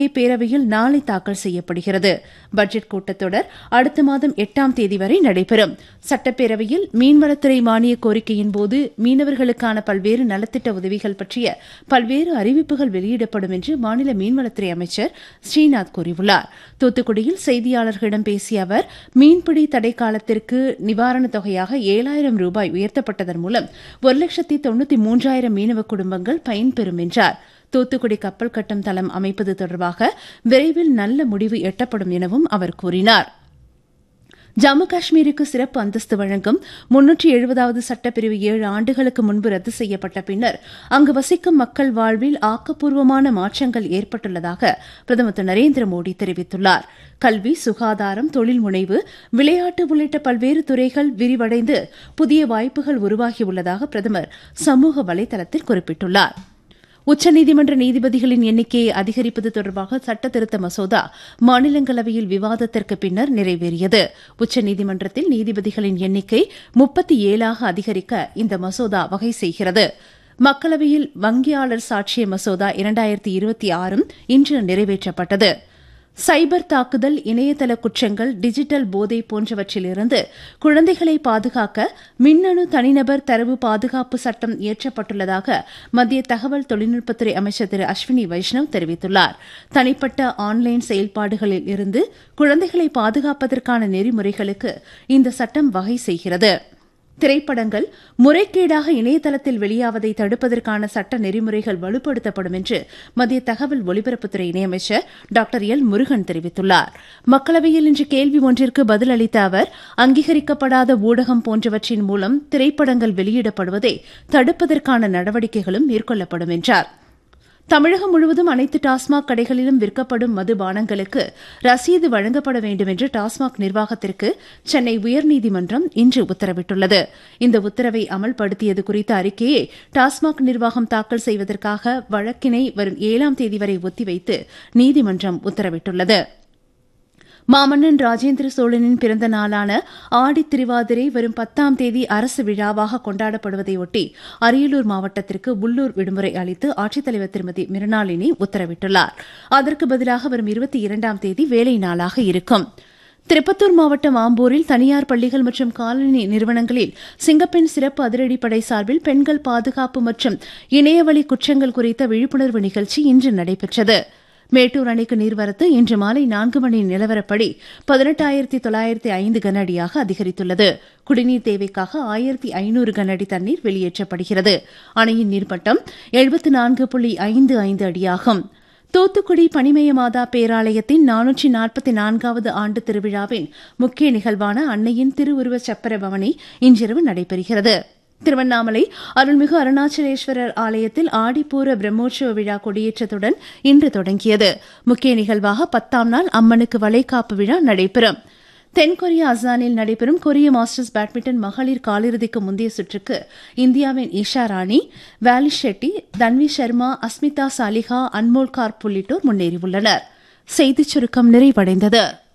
பேரவையில் நாளை தாக்கல் செய்யப்படுகிறது பட்ஜெட் கூட்டத்தொடர் அடுத்த மாதம் எட்டாம் தேதி வரை நடைபெறும் சட்டப்பேரவையில் மீன்வளத்துறை மானிய கோரிக்கையின் போது மீனவர்களுக்கான பல்வேறு நலத்திட்ட உதவிகள் பற்றிய பல்வேறு அறிவிப்புகள் வெளியிடப்படும் என்று மாநில மீன்வளத்துறை அமைச்சர் ஸ்ரீநாத் கூறியுள்ளார் தூத்துக்குடியில் செய்தியாளர்களிடம் பேசிய அவர் மீன்பிடி தடை காலத்திற்கு நிவாரணத் தொகையாக ஏழாயிரம் ரூபாய் உயர்த்தப்பட்டதன் மூலம் ஒரு லட்சத்தி தொண்ணூத்தி மூன்றாயிரம் மீனவ குடும்பங்கள் பயன்பெறும் என்றார் தூத்துக்குடி கப்பல் கட்டும் தளம் அமைப்பது தொடர்பாக விரைவில் நல்ல முடிவு எட்டப்படும் எனவும் அவர் கூறினார் ஜம்மு காஷ்மீருக்கு சிறப்பு அந்தஸ்து வழங்கும் முன்னூற்றி எழுபதாவது சட்டப்பிரிவு ஏழு ஆண்டுகளுக்கு முன்பு ரத்து செய்யப்பட்ட பின்னர் அங்கு வசிக்கும் மக்கள் வாழ்வில் ஆக்கப்பூர்வமான மாற்றங்கள் ஏற்பட்டுள்ளதாக பிரதமர் திரு நரேந்திர மோடி தெரிவித்துள்ளார் கல்வி சுகாதாரம் தொழில் முனைவு விளையாட்டு உள்ளிட்ட பல்வேறு துறைகள் விரிவடைந்து புதிய வாய்ப்புகள் உருவாகியுள்ளதாக பிரதமர் சமூக வலைதளத்தில் குறிப்பிட்டுள்ளாா் உச்சநீதிமன்ற நீதிபதிகளின் எண்ணிக்கையை அதிகரிப்பது தொடர்பாக சட்டத்திருத்த மசோதா மாநிலங்களவையில் விவாதத்திற்கு பின்னர் நிறைவேறியது உச்சநீதிமன்றத்தில் நீதிபதிகளின் எண்ணிக்கை முப்பத்தி ஏழாக அதிகரிக்க இந்த மசோதா வகை செய்கிறது மக்களவையில் வங்கியாளர் சாட்சிய மசோதா இரண்டாயிரத்தி இருபத்தி ஆறும் இன்று நிறைவேற்றப்பட்டது சைபர் தாக்குதல் இணையதள குற்றங்கள் டிஜிட்டல் போதை போன்றவற்றிலிருந்து குழந்தைகளை பாதுகாக்க மின்னணு தனிநபர் தரவு பாதுகாப்பு சட்டம் இயற்றப்பட்டுள்ளதாக மத்திய தகவல் தொழில்நுட்பத்துறை அமைச்சர் திரு அஸ்வினி வைஷ்ணவ் தெரிவித்துள்ளார் தனிப்பட்ட ஆன்லைன் செயல்பாடுகளில் இருந்து குழந்தைகளை பாதுகாப்பதற்கான நெறிமுறைகளுக்கு இந்த சட்டம் வகை செய்கிறது திரைப்படங்கள் முறைகேடாக இணையதளத்தில் வெளியாவதை தடுப்பதற்கான சட்ட நெறிமுறைகள் வலுப்படுத்தப்படும் என்று மத்திய தகவல் ஒலிபரப்புத்துறை இணையமைச்சர் டாக்டர் எல் முருகன் தெரிவித்துள்ளார் மக்களவையில் இன்று கேள்வி ஒன்றிற்கு பதில் அளித்த அவர் அங்கீகரிக்கப்படாத ஊடகம் போன்றவற்றின் மூலம் திரைப்படங்கள் வெளியிடப்படுவதை தடுப்பதற்கான நடவடிக்கைகளும் மேற்கொள்ளப்படும் என்றாா் தமிழகம் முழுவதும் அனைத்து டாஸ்மாக் கடைகளிலும் விற்கப்படும் மதுபானங்களுக்கு ரசீது வழங்கப்பட வேண்டும் என்று டாஸ்மாக் நிர்வாகத்திற்கு சென்னை உயர்நீதிமன்றம் இன்று உத்தரவிட்டுள்ளது இந்த உத்தரவை அமல்படுத்தியது குறித்த அறிக்கையை டாஸ்மாக் நிர்வாகம் தாக்கல் செய்வதற்காக வழக்கினை வரும் ஏழாம் தேதி வரை ஒத்திவைத்து நீதிமன்றம் உத்தரவிட்டுள்ளது மாமன்னன் ராஜேந்திர சோழனின் பிறந்த நாளான ஆடி திருவாதிரை வரும் பத்தாம் தேதி அரசு விழாவாக கொண்டாடப்படுவதையொட்டி அரியலூர் மாவட்டத்திற்கு உள்ளூர் விடுமுறை அளித்து ஆட்சித்தலைவர் திருமதி மிருணாளினி உத்தரவிட்டுள்ளார் அதற்கு பதிலாக வரும் இருபத்தி இரண்டாம் தேதி வேலை நாளாக இருக்கும் திருப்பத்தூர் மாவட்டம் ஆம்பூரில் தனியார் பள்ளிகள் மற்றும் காலனி நிறுவனங்களில் சிங்கப்பெண் சிறப்பு அதிரடிப்படை சார்பில் பெண்கள் பாதுகாப்பு மற்றும் இணையவழி குற்றங்கள் குறித்த விழிப்புணர்வு நிகழ்ச்சி இன்று நடைபெற்றது மேட்டூர் அணைக்கு நீர்வரத்து இன்று மாலை நான்கு மணி நிலவரப்படி பதினெட்டாயிரத்தி தொள்ளாயிரத்தி ஐந்து கன அடியாக அதிகரித்துள்ளது குடிநீர் தேவைக்காக ஆயிரத்தி ஐநூறு கன அடி தண்ணீர் வெளியேற்றப்படுகிறது அணையின் நீர்மட்டம் எழுபத்து நான்கு புள்ளி ஐந்து ஐந்து அடியாகும் தூத்துக்குடி பனிமய மாதா பேராலயத்தின் நானூற்றி நாற்பத்தி நான்காவது ஆண்டு திருவிழாவின் முக்கிய நிகழ்வான அன்னையின் திருவுருவ சப்பர பவனி இன்றிரவு நடைபெறுகிறது திருவண்ணாமலை அருள்மிகு அருணாச்சலேஸ்வரர் ஆலயத்தில் ஆடிப்பூர பிரம்மோற்சவ விழா கொடியேற்றத்துடன் இன்று தொடங்கியது முக்கிய நிகழ்வாக பத்தாம் நாள் அம்மனுக்கு வளைகாப்பு விழா நடைபெறும் தென்கொரியா அசானில் நடைபெறும் கொரிய மாஸ்டர்ஸ் பேட்மிண்டன் மகளிர் காலிறுதிக்கு முந்தைய சுற்றுக்கு இந்தியாவின் ஈஷா ராணி வேலி ஷெட்டி தன்வி சர்மா அஸ்மிதா சாலிஹா அன்மோல் கார்ப் உள்ளிட்டோர் முன்னேறியுள்ளனர் செய்திச் சுருக்கம் நிறைவடைந்தது